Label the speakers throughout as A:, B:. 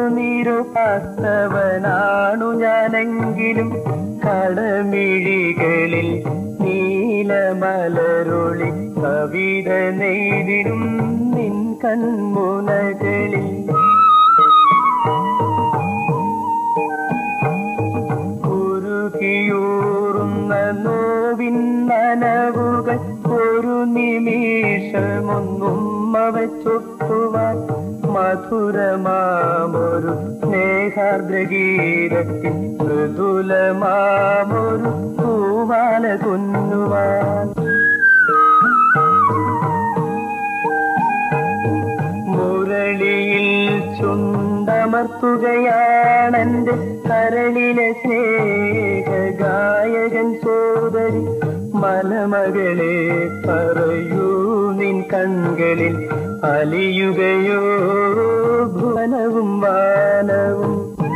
A: നിരുപാസ്തവനാണു ഞാനെങ്കിലും കടമിഴികളിൽ നീലമലരൊളി കവിത നെയ്തിടും നിൻ കൺമുനകളിൽ കുരുകിയൂറുന്ന നോവിൻ നനവുകൾ ഒരു നിമിഷമൊന്നും അവച്ചൊട്ടുവാൻ മധുരമാമൊരു സ്നേഹാർദ്രഗീതത്തിൽ മൃദുലമാമൊരു പൂമാല കുന്നുവാൻ മുരളിയിൽ ചുണ്ടമർത്തുകയാണെന്റെ കരളിലെ സ്നേഹ ഗായകൻ സോദരി മലമകളെ പറയൂ നിൻ കൺകളിൽ അലിയുകയോ ഭുവനവും വാനവും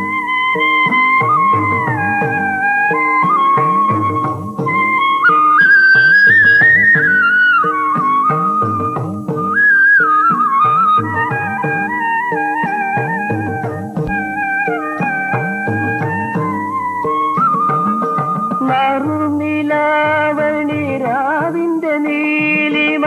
A: നറുനിലാവണി രാവിന്റെ നീലിമ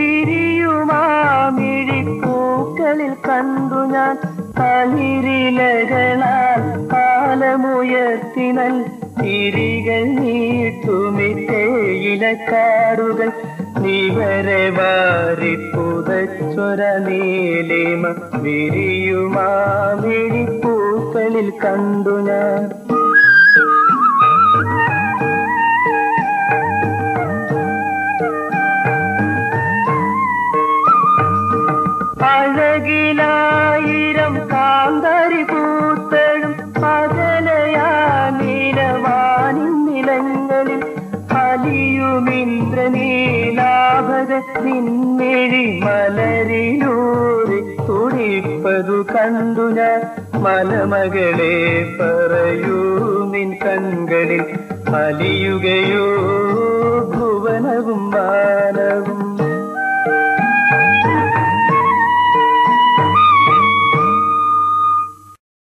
A: വിരിയുമാമിഴിപ്പൂക്കളിൽ കണ്ടു ഞാൻ കളിരിലകളാൽ കാലമുയർത്തിനൽ തിരികൾ നീട്ടുമിട്ടേയിലക്കാടുകൾ നീവരെ വാരി പുതച്ചൊര നീലിമ വിരിയുമാമിഴിപ്പൂക്കളിൽ കണ്ടു ഞാൻ അഴകിലായിരം കാന്തരി പൂത്തഴും പകലയാ നീലവാനിൻ നിലങ്ങളിൽ അലിയുമിന്ദ്രനീലാഭക നിൻമിഴി മലരിലൂറി തുടിപ്പതു കണ്ടു ഞാൻ മലമകളെ പറയൂ നിൻ കൺകളിൽ അലിയുകയോ ഭുവനവും വാന